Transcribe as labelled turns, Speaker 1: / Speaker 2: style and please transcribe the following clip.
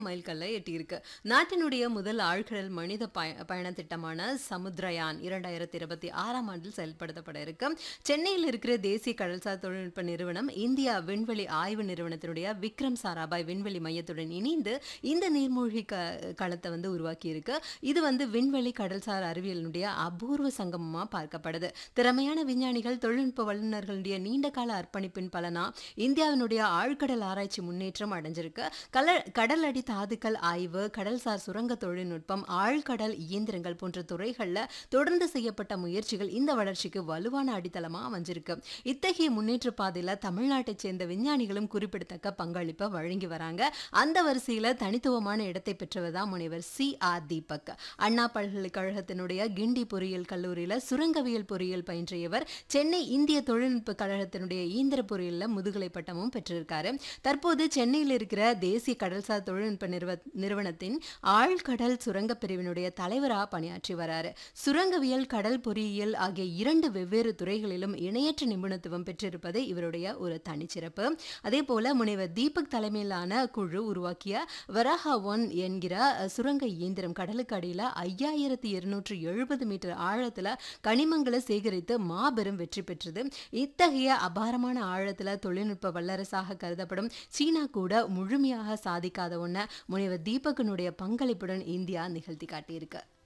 Speaker 1: மைல்கல்லை எட்டியிருக்கு நாட்டினுடைய முதல் ஆழ்கடல் மனித பய பயண திட்டமான சமுத்ரயான் இரண்டாயிரத்தி இருபத்தி ஆறாம் ஆண்டில் செயல்படுத்தப்பட இருக்கு சென்னையில் இருக்கிற தேசிய கடல்சார் தொழில்நுட்ப நிறுவனம் இந்தியா விண்வெளி ஆய்வு நிறுவனத்தினுடைய விக்ரம் சாராபாய் விண்வெளி மையத்துடன் இணைந்து இந்த நீர்மூழ்கி க களத்தை வந்து உருவாக்கி இருக்கு இது வந்து விண்வெளி கடல்சார் அறிவியலினுடைய அபூர்வ சங்கமமா பார்க்கப்படுது திறமையான விஞ்ஞானிகள் தொழில்நுட்ப வல்லுநர்களுடைய நீண்ட கால அர்ப்பணிப்பின் பலனா இந்தியாவினுடைய ஆழ்கடல் ஆராய்ச்சி முன்னேற்றம் அடைஞ்சிருக்கு கல கடல் அடி தாதுக்கள் ஆய்வு கடல்சார் சுரங்க தொழில்நுட்பம் ஆழ்கடல் இயந்திரங்கள் போன்ற துறைகள்ல தொடர்ந்து செய்யப்பட்ட முயற்சிகள் இந்த வளர்ச்சிக்கு வலுவான அடித்தளமா அமைஞ்சிருக்கு இத்தகைய முன்னேற்ற பாதையில தமிழ்நாட்டைச் சேர்ந்த விஞ்ஞானிகளும் குறிப்பிடத்தக்க பங்களிப்பை வழங்கி வராங்க அந்த வரிசையில தனித்துவமான இடத்தை பெற்றவர் முனைவர் சி ஆர் தீபக் அண்ணா பல்கலைக்கழகத்தினுடைய கிண்டி பொறியியல் கல்லூரியில சுரங்கவியல் பொறியியல் பயின்ற இவர் சென்னை இந்திய தொழில்நுட்ப கழகத்தினுடைய இயந்திர பொறியியல்ல முதுகலை பட்டமும் பெற்றிருக்காரு தற்போது சென்னையில் இருக்கிற தேசிய கடல்சார் தொழில்நுட்ப நிறுவ நிறுவனத்தின் ஆழ்கடல் சுரங்க பிரிவினுடைய தலைவராக பணியாற்றி வராரு சுரங்கவியல் கடல் பொறியியல் ஆகிய இரண்டு வெவ்வேறு துறைகளிலும் இணையற்ற நிபுணத்துவம் பெற்றிருப்பது இவருடைய ஒரு தனிச்சிறப்பு அதே போல முனைவர் தீபக் தலைமையிலான குழு உருவாக்கிய வராஹா ஒன் என்கிற சுரங்க இயந்திரம் கடலுக்கு அடியில ஐயாயிரத்தி இருநூற்று எழுபது மீட்டர் ஆழத்துல கனிமங்களை சேகரித்து மாபெரும் வெற்றி பெற்றது இத்தகைய அபாரமான ஆழத்துல தொழில்நுட்ப வல்லரசாக கருதப்படும் சீனா கூட முழுமையாக சாதிக்காத ஒன்ன முனைவர் தீபகனுடைய பங்களிப்புடன் இந்தியா நிகழ்த்தி காட்டியிருக்கு